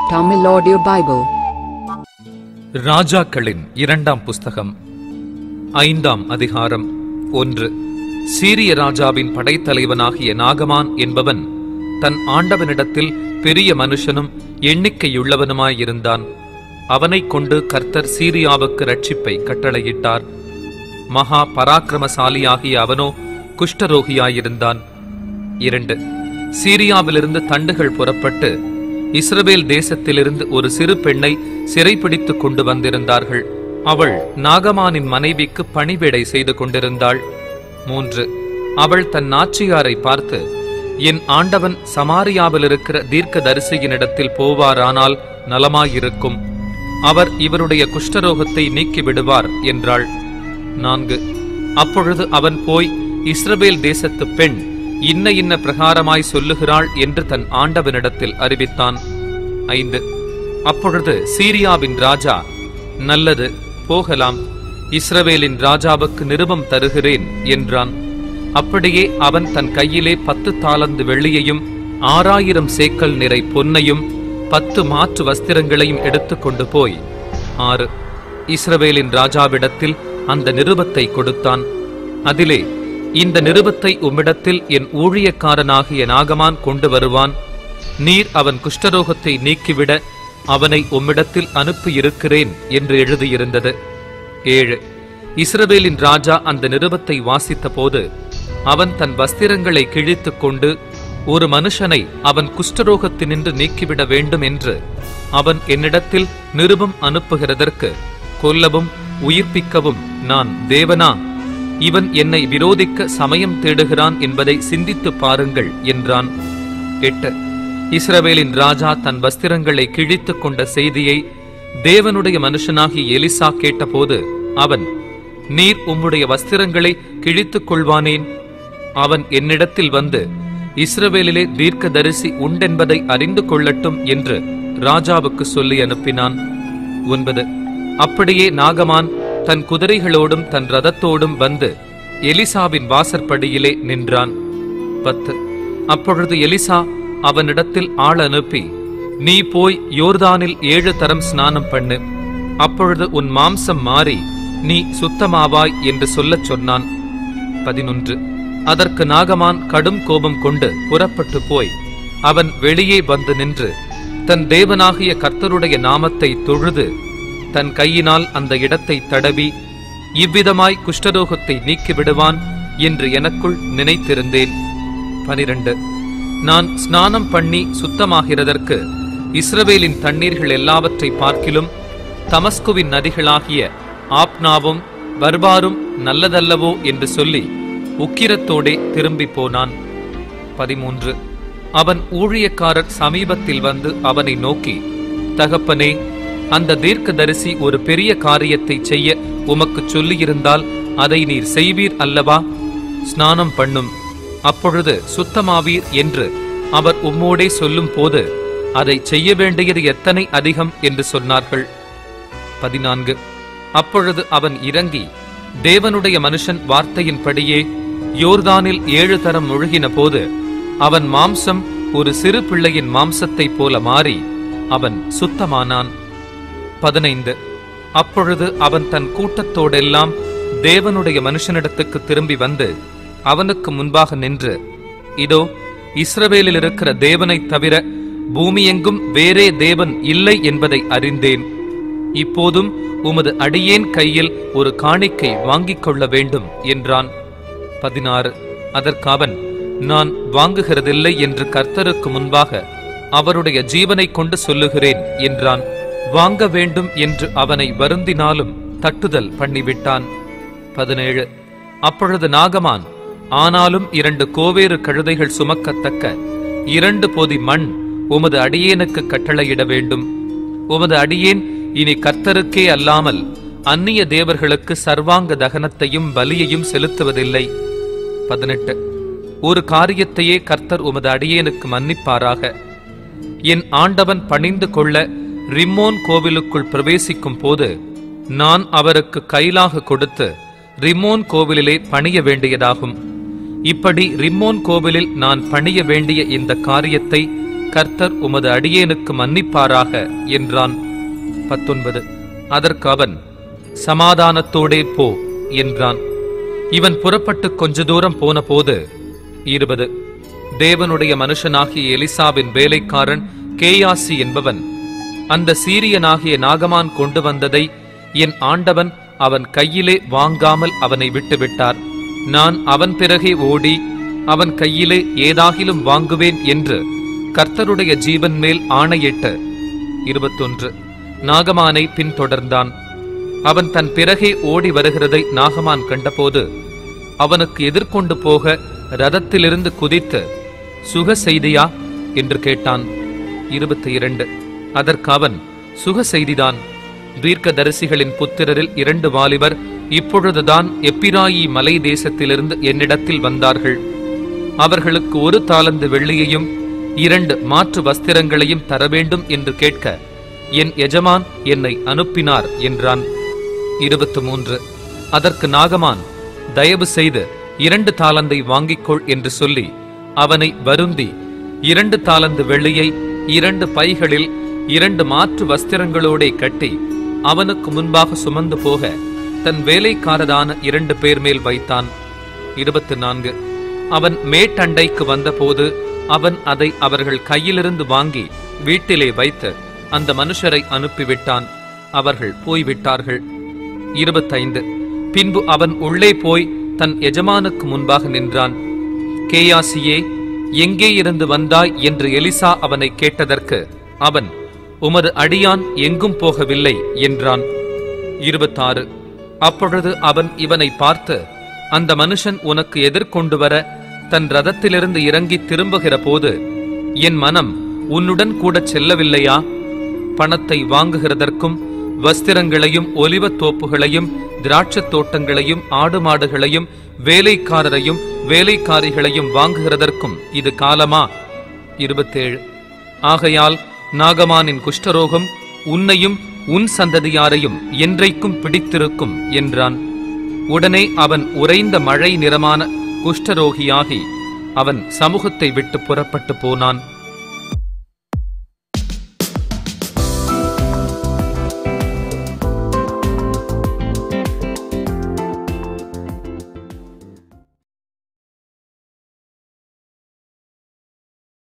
Tamil Audio Bible. ராஜாக்களின் இரண்டாம் புஸ்தகம் ஐந்தாம் அதிகாரம் ஒன்று சீரிய ராஜாவின் படைத்தலைவனாகிய நாகமான் என்பவன் தன் ஆண்டவனிடத்தில் பெரிய மனுஷனும் எண்ணிக்கையுள்ளவனுமாயிருந்தான் அவனைக் கொண்டு கர்த்தர் சீரியாவுக்கு ரட்சிப்பை கட்டளையிட்டார் மகா பராக்கிரமசாலியாகிய அவனோ குஷ்டரோகியாயிருந்தான் இரண்டு சீரியாவிலிருந்து தண்டுகள் புறப்பட்டு இஸ்ரவேல் தேசத்திலிருந்து ஒரு சிறு பெண்ணை சிறைப்பிடித்துக் கொண்டு வந்திருந்தார்கள் அவள் நாகமானின் மனைவிக்கு பணிவிடை செய்து கொண்டிருந்தாள் மூன்று அவள் தன் நாச்சியாரை பார்த்து என் ஆண்டவன் சமாரியாவில் இருக்கிற தீர்க்க தரிசியினிடத்தில் போவாரானால் நலமாயிருக்கும் அவர் இவருடைய குஷ்டரோகத்தை நீக்கி விடுவார் என்றாள் நான்கு அப்பொழுது அவன் போய் இஸ்ரவேல் தேசத்து பெண் இன்ன இன்ன பிரகாரமாய் சொல்லுகிறாள் என்று தன் ஆண்டவனிடத்தில் அறிவித்தான் ஐந்து அப்பொழுது சீரியாவின் ராஜா நல்லது போகலாம் இஸ்ரவேலின் ராஜாவுக்கு நிருபம் தருகிறேன் என்றான் அப்படியே அவன் தன் கையிலே பத்து தாலந்து வெள்ளியையும் ஆறாயிரம் சேக்கல் நிறை பொன்னையும் பத்து மாற்று வஸ்திரங்களையும் எடுத்துக்கொண்டு போய் ஆறு இஸ்ரவேலின் ராஜாவிடத்தில் அந்த நிருபத்தை கொடுத்தான் அதிலே இந்த நிருபத்தை உம்மிடத்தில் என் ஊழியக்காரனாகிய நாகமான் கொண்டு வருவான் நீர் அவன் குஷ்டரோகத்தை நீக்கிவிட அவனை உம்மிடத்தில் அனுப்பியிருக்கிறேன் என்று எழுதியிருந்தது ஏழு இஸ்ரவேலின் ராஜா அந்த நிருபத்தை வாசித்த போது அவன் தன் வஸ்திரங்களை கிழித்துக் கொண்டு ஒரு மனுஷனை அவன் குஷ்டரோகத்தினின்று நீக்கிவிட வேண்டும் என்று அவன் என்னிடத்தில் நிருபம் அனுப்புகிறதற்கு கொல்லவும் உயிர்ப்பிக்கவும் நான் தேவனா இவன் என்னை விரோதிக்க சமயம் தேடுகிறான் என்பதை சிந்தித்துப் பாருங்கள் என்றான் எட்டு இஸ்ரவேலின் ராஜா தன் வஸ்திரங்களை கிழித்துக் கொண்ட செய்தியை தேவனுடைய மனுஷனாகிய எலிசா கேட்டபோது அவன் நீர் உம்முடைய வஸ்திரங்களை கிழித்துக் கொள்வானேன் அவன் என்னிடத்தில் வந்து இஸ்ரவேலிலே தீர்க்கதரிசி உண்டென்பதை அறிந்து கொள்ளட்டும் என்று ராஜாவுக்கு சொல்லி அனுப்பினான் ஒன்பது அப்படியே நாகமான் தன் குதிரைகளோடும் தன் ரதத்தோடும் வந்து எலிசாவின் வாசற்படியிலே நின்றான் பத்து அப்பொழுது எலிசா அவனிடத்தில் ஆள் அனுப்பி நீ போய் யோர்தானில் ஏழு தரம் ஸ்நானம் பண்ணு அப்பொழுது உன் மாம்சம் மாறி நீ சுத்தமாவாய் என்று சொல்லச் சொன்னான் பதினொன்று அதற்கு நாகமான் கடும் கோபம் கொண்டு புறப்பட்டு போய் அவன் வெளியே வந்து நின்று தன் தேவனாகிய கர்த்தருடைய நாமத்தை தொழுது தன் கையினால் அந்த இடத்தை தடவி இவ்விதமாய் குஷ்டரோகத்தை நீக்கிவிடுவான் என்று எனக்குள் நினைத்திருந்தேன் பனிரண்டு நான் ஸ்நானம் பண்ணி சுத்தமாகிறதற்கு இஸ்ரவேலின் தண்ணீர்கள் எல்லாவற்றை பார்க்கிலும் தமஸ்குவின் நதிகளாகிய ஆப்னாவும் வர்பாரும் நல்லதல்லவோ என்று சொல்லி உக்கிரத்தோடே திரும்பி போனான் பதிமூன்று அவன் ஊழியக்காரர் சமீபத்தில் வந்து அவனை நோக்கி தகப்பனே அந்த தீர்க்கதரிசி ஒரு பெரிய காரியத்தை செய்ய உமக்கு சொல்லியிருந்தால் அதை நீர் செய்வீர் அல்லவா ஸ்நானம் பண்ணும் அப்பொழுது சுத்தமாவீர் என்று அவர் உம்மோடே சொல்லும் போது அதை செய்ய வேண்டியது எத்தனை அதிகம் என்று சொன்னார்கள் பதினான்கு அப்பொழுது அவன் இறங்கி தேவனுடைய மனுஷன் வார்த்தையின்படியே யோர்தானில் ஏழு தரம் முழுகின போது அவன் மாம்சம் ஒரு சிறு பிள்ளையின் மாம்சத்தைப் போல மாறி அவன் சுத்தமானான் பதினைந்து அப்பொழுது அவன் தன் கூட்டத்தோடெல்லாம் தேவனுடைய மனுஷனிடத்துக்கு திரும்பி வந்து அவனுக்கு முன்பாக நின்று இதோ இஸ்ரவேலில் இருக்கிற தேவனைத் தவிர பூமியெங்கும் வேறே தேவன் இல்லை என்பதை அறிந்தேன் இப்போதும் உமது அடியேன் கையில் ஒரு காணிக்கை வாங்கிக் கொள்ள வேண்டும் என்றான் பதினாறு அதற்கு அவன் நான் வாங்குகிறதில்லை என்று கர்த்தருக்கு முன்பாக அவருடைய ஜீவனைக் கொண்டு சொல்லுகிறேன் என்றான் வாங்க வேண்டும் என்று அவனை வருந்தினாலும் தட்டுதல் பண்ணிவிட்டான் பதினேழு அப்பொழுது நாகமான் ஆனாலும் இரண்டு கோவேறு கழுதைகள் சுமக்கத்தக்க இரண்டு பொதி மண் உமது அடியேனுக்கு கட்டளையிட வேண்டும் உமது அடியேன் இனி கர்த்தருக்கே அல்லாமல் அந்நிய தேவர்களுக்கு சர்வாங்க தகனத்தையும் பலியையும் செலுத்துவதில்லை பதினெட்டு ஒரு காரியத்தையே கர்த்தர் உமது அடியேனுக்கு மன்னிப்பாராக என் ஆண்டவன் பணிந்து கொள்ள ரிம்மோன் கோவிலுக்குள் பிரவேசிக்கும் போது நான் அவருக்கு கைலாக கொடுத்து ரிம்மோன் கோவிலிலே பணிய வேண்டியதாகும் இப்படி ரிம்மோன் கோவிலில் நான் பணிய வேண்டிய இந்த காரியத்தை கர்த்தர் உமது அடியேனுக்கு மன்னிப்பாராக என்றான் பத்தொன்பது அதற்கு அவன் சமாதானத்தோடே போ என்றான் இவன் புறப்பட்டு கொஞ்ச தூரம் போனபோது இருபது தேவனுடைய மனுஷனாகிய எலிசாவின் வேலைக்காரன் கேயாசி என்பவன் அந்த சீரியனாகிய நாகமான் கொண்டு வந்ததை என் ஆண்டவன் அவன் கையிலே வாங்காமல் அவனை விட்டுவிட்டார் நான் அவன் பிறகே ஓடி அவன் கையிலே ஏதாகிலும் வாங்குவேன் என்று கர்த்தருடைய ஜீவன் மேல் ஆணையிட்டு இருபத்தொன்று நாகமானை பின்தொடர்ந்தான் அவன் தன் பிறகே ஓடி வருகிறதை நாகமான் கண்டபோது அவனுக்கு எதிர்கொண்டு போக ரதத்திலிருந்து குதித்து சுக செய்தியா என்று கேட்டான் இருபத்தி இரண்டு அதற்கு அவன் சுக செய்திதான் தீர்க்கதரிசிகளின் புத்திரரில் இரண்டு வாலிபர் இப்பொழுதுதான் எப்பிராயி மலை தேசத்திலிருந்து என்னிடத்தில் வந்தார்கள் அவர்களுக்கு ஒரு தாளந்து வெள்ளியையும் இரண்டு மாற்று வஸ்திரங்களையும் தர வேண்டும் என்று கேட்க என் எஜமான் என்னை அனுப்பினார் என்றான் இருபத்து மூன்று அதற்கு நாகமான் தயவு செய்து இரண்டு தாளந்தை வாங்கிக்கொள் என்று சொல்லி அவனை வருந்தி இரண்டு தாளந்து வெள்ளியை இரண்டு பைகளில் இரண்டு மாற்று வஸ்திரங்களோடே கட்டி அவனுக்கு முன்பாக சுமந்து போக தன் வேலைக்காரரான இரண்டு பேர் மேல் வைத்தான் இருபத்து நான்கு அவன் மேட்டண்டைக்கு வந்தபோது அவன் அதை அவர்கள் கையிலிருந்து வாங்கி வீட்டிலே வைத்து அந்த மனுஷரை அனுப்பிவிட்டான் அவர்கள் போய்விட்டார்கள் இருபத்தைந்து பின்பு அவன் உள்ளே போய் தன் எஜமானுக்கு முன்பாக நின்றான் கேயாசியே எங்கே இருந்து வந்தாய் என்று எலிசா அவனை கேட்டதற்கு அவன் உமது அடியான் எங்கும் போகவில்லை என்றான் இருபத்தாறு அப்பொழுது அவன் இவனை பார்த்து அந்த மனுஷன் உனக்கு எதிர்கொண்டு வர தன் ரதத்திலிருந்து இறங்கி திரும்புகிற போது என் மனம் உன்னுடன் கூடச் செல்லவில்லையா பணத்தை வாங்குகிறதற்கும் வஸ்திரங்களையும் ஒலிவத் தோப்புகளையும் திராட்சத் தோட்டங்களையும் ஆடு மாடுகளையும் வேலைக்காரரையும் வேலைக்காரிகளையும் வாங்குகிறதற்கும் இது காலமா இருபத்தேழு ஆகையால் நாகமானின் குஷ்டரோகம் உன்னையும் உன் சந்ததியாரையும் என்றைக்கும் பிடித்திருக்கும் என்றான் உடனே அவன் உறைந்த மழை நிறமான குஷ்டரோகியாகி அவன் சமூகத்தை விட்டு புறப்பட்டு போனான்